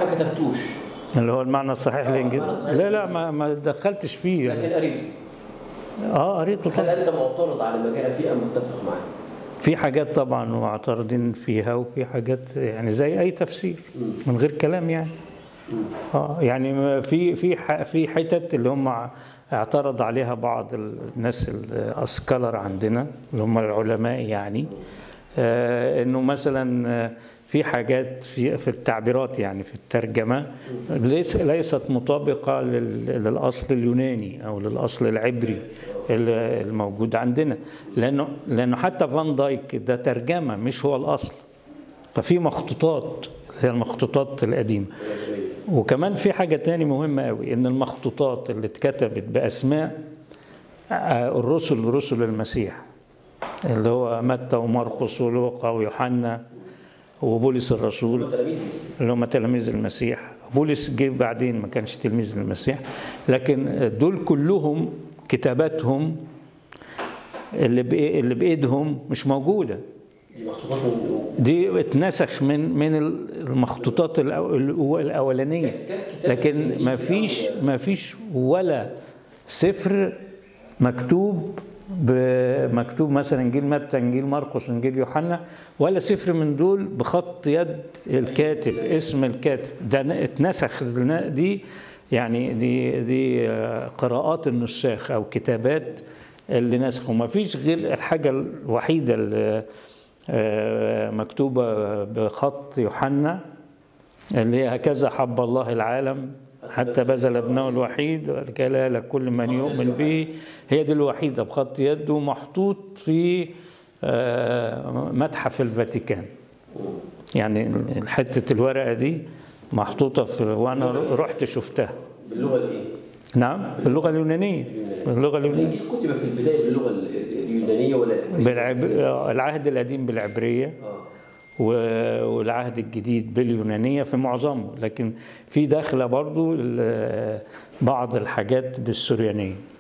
ما كتبتوش اللي هو المعنى الصحيح آه، الانجليزي المعنى الصحيح. لا لا ما, ما دخلتش فيه لكن قريب اه قريته هل طبعا انت معترض على ما جاء فيه ام متفق معاه؟ في حاجات طبعا معترضين فيها وفي حاجات يعني زي اي تفسير من غير كلام يعني اه يعني في في ح- في حتت اللي هم اعترض عليها بعض الناس الاسكالر عندنا اللي هم العلماء يعني آه انه مثلا آه، في حاجات في في التعبيرات يعني في الترجمه ليس ليست مطابقه لل- للاصل اليوناني او للاصل العبري ال- الموجود عندنا لانه لانه حتى فان دايك ده ترجمه مش هو الاصل ففي مخطوطات هي المخطوطات القديمه وكمان في حاجه تاني مهمه قوي ان المخطوطات اللي اتكتبت باسماء آه، الرسل رسل المسيح اللي هو متى ومرقس ولوقا ويوحنا وبولس الرسول هم تلاميذ المسيح اللي هم تلاميذ المسيح بولس جه بعدين ما كانش تلميذ للمسيح لكن دول كلهم كتاباتهم اللي بإيه- اللي بايدهم مش موجوده دي مخطوطات من دي اتنسخ من من المخطوطات الأو- الأو- الاولانيه لكن ما فيش ما فيش ولا سفر مكتوب ب- مكتوب مثلا انجيل متى انجيل مرقس انجيل يوحنا ولا سفر من دول بخط يد الكاتب اسم الكاتب ده ن- اتنسخ الن- دي يعني دي دي آه، قراءات النساخ او كتابات اللي نسخوا ما فيش غير الحاجه الوحيده اللي آه، مكتوبه بخط يوحنا اللي هي هكذا حب الله العالم حتى بذل ابنه الوحيد ولكي لا يهلك كل من يؤمن به هي دي الوحيده بخط يده محطوط في آه، متحف الفاتيكان يعني حته الورقه دي محطوطه في وانا رحت شفتها باللغه الايه؟ نعم باللغه اليونانيه باللغه اليونانيه الانجيل كتب في البدايه باللغه ال- اليونانيه ولا العبرية؟ بالعب... آه، العهد القديم بالعبريه اه و- والعهد الجديد باليونانية في معظمه لكن في داخلة برضو ال- بعض الحاجات بالسريانية